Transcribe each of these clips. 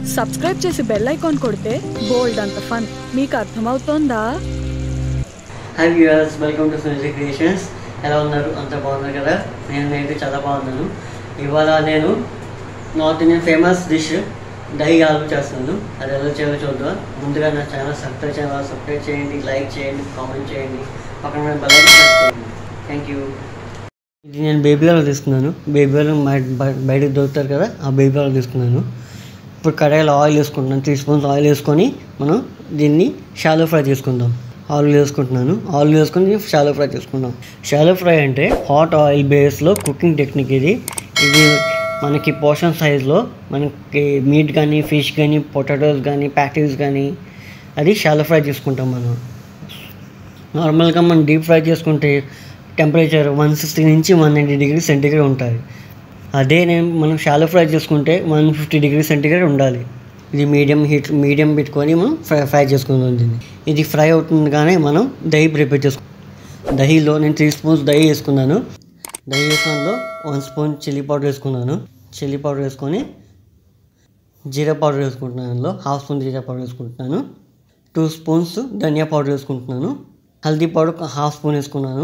subscribe చేసి bell icon కొడితే బోల్డ్ అంత ఫన్ మీకు అర్థమవుతోందా hi viewers welcome to Sunidhi creations ఎలా ఉన్నారు అంత బాగున్నారు కదా నేను అయితే చాలా బాగున్నాను ఇవాళ నేను North Indian famous dish dahi aloo చేస్తున్నాను అది ఎలా చేయాలో చూద్దాం ముందుగా నా ఛానల్ సబ్స్క్రైబ్ చేయాలి సబ్స్క్రైబ్ చేయండి లైక్ చేయండి కామెంట్ చేయండి పక్కన బెల్ ఐకాన్ ప్రెస్ చేయండి థ్యాంక్ యూ ఇది నేను బేబీ ఆలు తీసుకున్నాను బేబీ ఆలు బయటకు దొరుకుతారు కదా ఆ బేబీ ఆలు తీసుకున్నాను ఇప్పుడు కడాయిలో ఆయిల్ వేసుకుంటున్నాను త్రీ స్పూన్స్ ఆయిల్ వేసుకొని మనం దీన్ని షాలో ఫ్రై చేసుకుందాం ఆయిల్ వేసుకుంటున్నాను ఆయిల్ వేసుకొని షాలో ఫ్రై చేసుకుందాం షాలో ఫ్రై అంటే హాట్ ఆయిల్ బేస్లో కుకింగ్ టెక్నిక్ ఇది ఇది మనకి పోర్షన్ సైజ్లో మనకి మీట్ కానీ ఫిష్ కానీ పొటాటోస్ కానీ ప్యాటీస్ కానీ అది షాలో ఫ్రై చేసుకుంటాం మనం నార్మల్గా మనం డీప్ ఫ్రై చేసుకుంటే టెంపరేచర్ వన్ సిక్స్టీ నుంచి వన్ నైంటీ డిగ్రీ సెంటిగ్రేడ్ ఉంటుంది అదే నేను మనం షాలో ఫ్రై చేసుకుంటే వన్ ఫిఫ్టీ డిగ్రీ సెంటిగ్రేడ్ ఉండాలి ఇది మీడియం హీట్ మీడియం పెట్టుకొని మనం ఫ్రై ఫ్రై చేసుకుందాం దీన్ని ఇది ఫ్రై అవుతుండగానే మనం దహి ప్రిపేర్ చేసుకుంటాం దహిలో నేను త్రీ స్పూన్స్ దహి వేసుకున్నాను దహి వేసుకున్నలో వన్ స్పూన్ చిల్లీ పౌడర్ వేసుకున్నాను చిల్లీ పౌడర్ వేసుకొని జీరా పౌడర్ వేసుకుంటున్నాను అందులో హాఫ్ స్పూన్ జీరా పౌడర్ వేసుకుంటున్నాను టూ స్పూన్స్ ధనియా పౌడర్ వేసుకుంటున్నాను హల్దీ పౌడర్ హాఫ్ స్పూన్ వేసుకున్నాను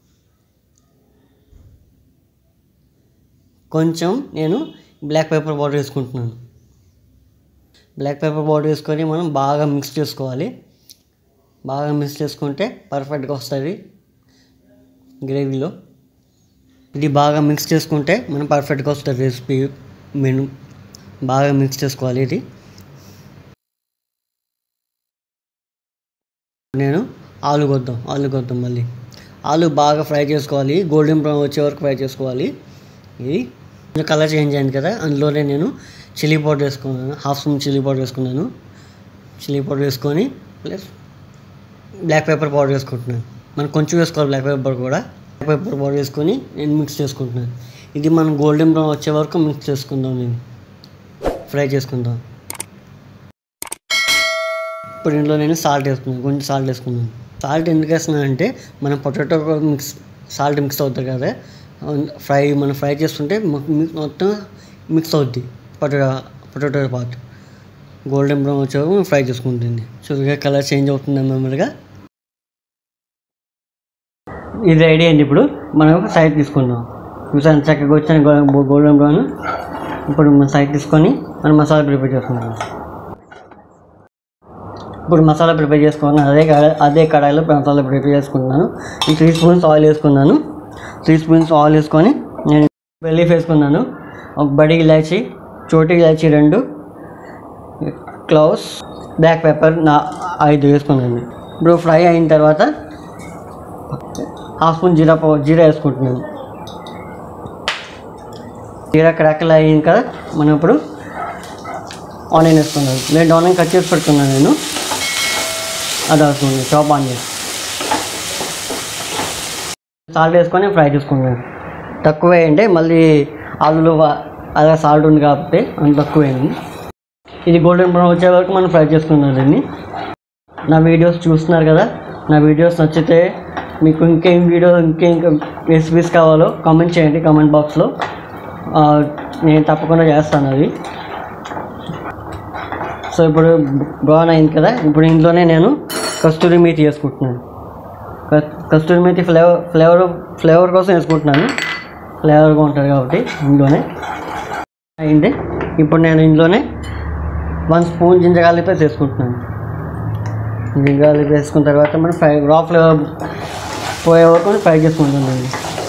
కొంచెం నేను బ్లాక్ పేపర్ పౌడర్ వేసుకుంటున్నాను బ్లాక్ పేపర్ పౌడర్ వేసుకొని మనం బాగా మిక్స్ చేసుకోవాలి బాగా మిక్స్ చేసుకుంటే పర్ఫెక్ట్గా వస్తుంది గ్రేవీలో ఇది బాగా మిక్స్ చేసుకుంటే మనం పర్ఫెక్ట్గా వస్తుంది రెసిపీ మెను బాగా మిక్స్ చేసుకోవాలి ఇది నేను ఆలు కొద్దాం ఆలు కొద్దాం మళ్ళీ ఆలు బాగా ఫ్రై చేసుకోవాలి గోల్డెన్ బ్రౌన్ వచ్చే వరకు ఫ్రై చేసుకోవాలి ఇది కొంచెం కలర్ చేంజ్ అయింది కదా అందులోనే నేను చిల్లీ పౌడర్ వేసుకున్నాను హాఫ్ స్పూన్ చిల్లీ పౌడర్ వేసుకున్నాను చిల్లీ పౌడర్ వేసుకొని ప్లస్ బ్లాక్ పేపర్ పౌడర్ వేసుకుంటున్నాను మనం కొంచెం వేసుకోవాలి బ్లాక్ పేపర్ కూడా బ్లాక్ పేపర్ పౌడర్ వేసుకొని నేను మిక్స్ చేసుకుంటున్నాను ఇది మనం గోల్డెన్ బ్రౌన్ వచ్చే వరకు మిక్స్ చేసుకుందాం నేను ఫ్రై చేసుకుందాం ఇప్పుడు ఇందులో నేను సాల్ట్ వేసుకున్నాను కొంచెం సాల్ట్ వేసుకున్నాను సాల్ట్ ఎందుకు వేస్తున్నాను అంటే మనం పొటాటో మిక్స్ సాల్ట్ మిక్స్ అవుతుంది కదా ఫ్రై మనం ఫ్రై చేస్తుంటే మొత్తం మిక్స్ అవుద్ది potato potato part golden brown వచ్చే వరకు ఫ్రై చేసుకుంటుంది చురుగా కలర్ చేంజ్ అవుతుంది నెమ్మదిగా ఇది రెడీ అయింది ఇప్పుడు మనం ఒక సైడ్ తీసుకుందాం చూసాను చక్కగా వచ్చిన గోల్డెన్ బ్రౌన్ ఇప్పుడు మన సైడ్ తీసుకొని మనం మసాలా ప్రిపేర్ చేసుకుందాం ఇప్పుడు మసాలా ప్రిపేర్ చేసుకున్నాను అదే కడా- అదే కడాయిలో మసాలా ప్రిపేర్ చేసుకుంటున్నాను ఈ త్రీ స్పూన్స్ ఆయిల్ వేసుకున్నాను త్రీ స్పూన్స్ ఆయిల్ వేసుకొని నేను బెల్లీఫ్ వేసుకున్నాను ఒక బడి ఇలాచి చోటి ఇలాచి రెండు క్లౌస్ బ్లాక్ పెప్పర్ నా ఐదు వేసుకున్నాను ఇప్పుడు ఫ్రై అయిన తర్వాత హాఫ్ స్పూన్ జీరా పౌ జీరా వేసుకుంటున్నాను జీరా క్రాకల్ అయ్యింది కదా మనం ఇప్పుడు ఆనియన్ వేసుకున్నాను నేను ఆనియన్ కట్ చేసి పెట్టుకున్నాను నేను అది వేసుకున్నాను చాప్ ఆనియన్ సాల్ట్ వేసుకొని ఫ్రై చేసుకున్నాను తక్కువ వేయండి మళ్ళీ ఆలులో వా- అలా సాల్ట్ ఉంది కాబట్టి అంత తక్కువ వేయండి ఇది గోల్డెన్ బ్రౌన్ వచ్చే వరకు మనం ఫ్రై చేసుకున్నాం దీన్ని నా వీడియోస్ చూస్తున్నారు కదా నా వీడియోస్ నచ్చితే మీకు ఇంకేం వీడియో ఇంకేం రెసిపీస్ కావాలో కామెంట్ చేయండి కామెంట్ బాక్స్లో ఆ, నేను తప్పకుండా చేస్తాను అది సో ఇప్పుడు బ్రౌన్ అయింది కదా ఇప్పుడు ఇంట్లోనే నేను కస్తూరి మేతి వేసుకుంటున్నాను క- కస్తూరి మేతి ఫ్లేవర్ ఫ్లేవర్ ఫ్లేవర్ కోసం వేసుకుంటున్నాను ఫ్లేవర్గా ఉంటుంది కాబట్టి ఇందులోనే అయింది ఇప్పుడు నేను ఇందులోనే వన్ స్పూన్ జింజగాలి పేస్ట్ వేసుకుంటున్నాను జింజగాలి వేసుకున్న తర్వాత మనం ఫ్రై రా ఫ్లేవర్ పోయే వరకు ఫ్రై చేసుకుంటున్నాను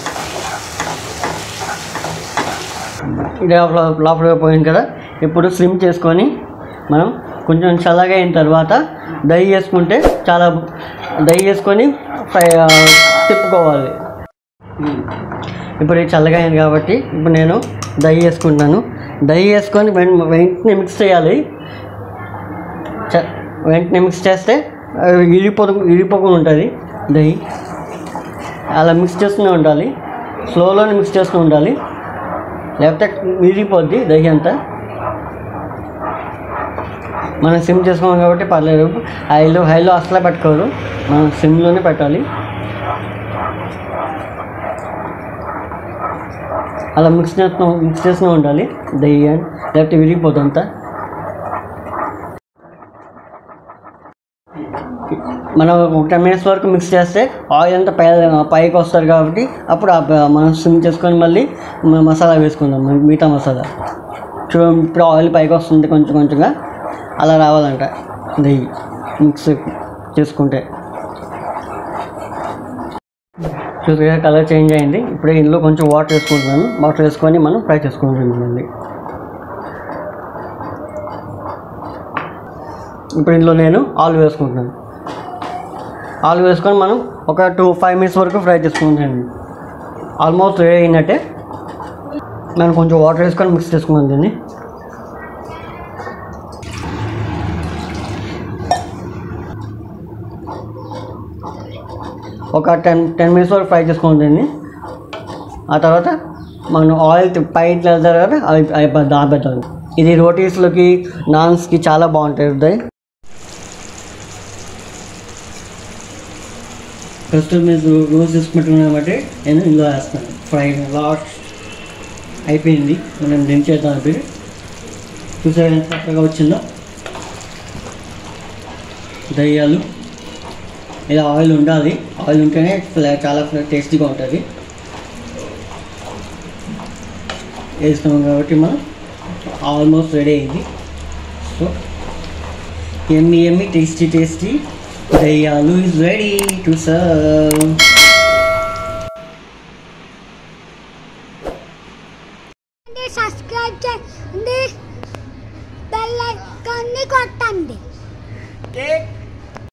ఇది లా ఫ్లేవర్ పోయింది కదా ఇప్పుడు స్లిమ్ చేసుకొని మనం కొంచెం చల్లగా అయిన తర్వాత దహి వేసుకుంటే చాలా దహి వేసుకొని ఫ్రై ఆ, తిప్పుకోవాలి ఇప్పుడు ఇది చల్లగా అయింది కాబట్టి ఇప్పుడు నేను దహి వేసుకుంటున్నాను దహి వేసుకొని వెం- వెంటనే మిక్స్ చేయాలి చ- వెంటనే మిక్స్ చేస్తే అది ఇరిపో ఇరిపోకుండా ఉంటుంది దహి అలా మిక్స్ చేస్తూనే ఉండాలి స్లోలోనే మిక్స్ చేస్తూ ఉండాలి లేకపోతే విరిగిపోద్ది దహి అంతా మనం సిమ్ చేసుకోం కాబట్టి పర్లేదు హైలో హైలో అసలే పెట్టుకోరు మనం సిమ్లోనే పెట్టాలి అలా మిక్స్ చేస్తూ మిక్స్ చేస్తూ ఉండాలి దయ్యి లేకపోతే విరిగిపోతుంది అంతా మనం ఒక టెన్ మినిట్స్ వరకు మిక్స్ చేస్తే ఆయిల్ అంతా పై పైకి వస్తారు కాబట్టి అప్పుడు ఆ ప- మనం సిమ్ చేసుకొని మళ్ళీ మ- మసాలా వేసుకుందాం మ- మిగతా మసాలా చూ ఇప్పుడు ఆయిల్ పైకి వస్తుంది కొంచెం కొంచెంగా అలా రావాలంట నెయ్యి మిక్స్ చేసుకుంటే చూసారా కలర్ చేంజ్ అయింది ఇప్పుడు ఇందులో కొంచెం వాటర్ వేసుకుంటున్నాను వాటర్ వేసుకొని మనం ఫ్రై చేసుకుంటాం మళ్ళీ ఇప్పుడు ఇందులో నేను ఆలు వేసుకుంటున్నాను ఆలు వేసుకొని మనం ఒక టూ ఫైవ్ మినిట్స్ వరకు ఫ్రై చేసుకుంటాను ఆల్మోస్ట్ రెడీ అయినట్టే మనం కొంచెం వాటర్ వేసుకొని మిక్స్ చేసుకున్నాం దీన్ని ఒక టెన్ టెన్ మినిట్స్ వరకు ఫ్రై చేసుకున్నాం దీన్ని ఆ తర్వాత మనం ఆయిల్ పైకి వెళ్తారు కదా అవి అవి దాపెట్టాలి ఇది రోటీస్లోకి నాన్స్కి చాలా బాగుంటాయి ఫస్ట్ మీరు రోజు చేసుకుంటున్నాం కాబట్టి నేను ఇందులో వేస్తాను ఫ్రై లాస్ట్ అయిపోయింది మనం దించేద్దాం ఇప్పుడు చూసారు ఎంత చక్కగా వచ్చిందో దయ్యాలు ఇలా ఆయిల్ ఉండాలి ఆయిల్ ఉంటేనే ఫ్లే- చాలా టేస్టీగా ఉంటుంది వేస్తాం కాబట్టి మనం ఆల్మోస్ట్ రెడీ అయింది so yummy yummy tasty tasty దయ్యాలు ఇస్ రెడీ టు సర్వ్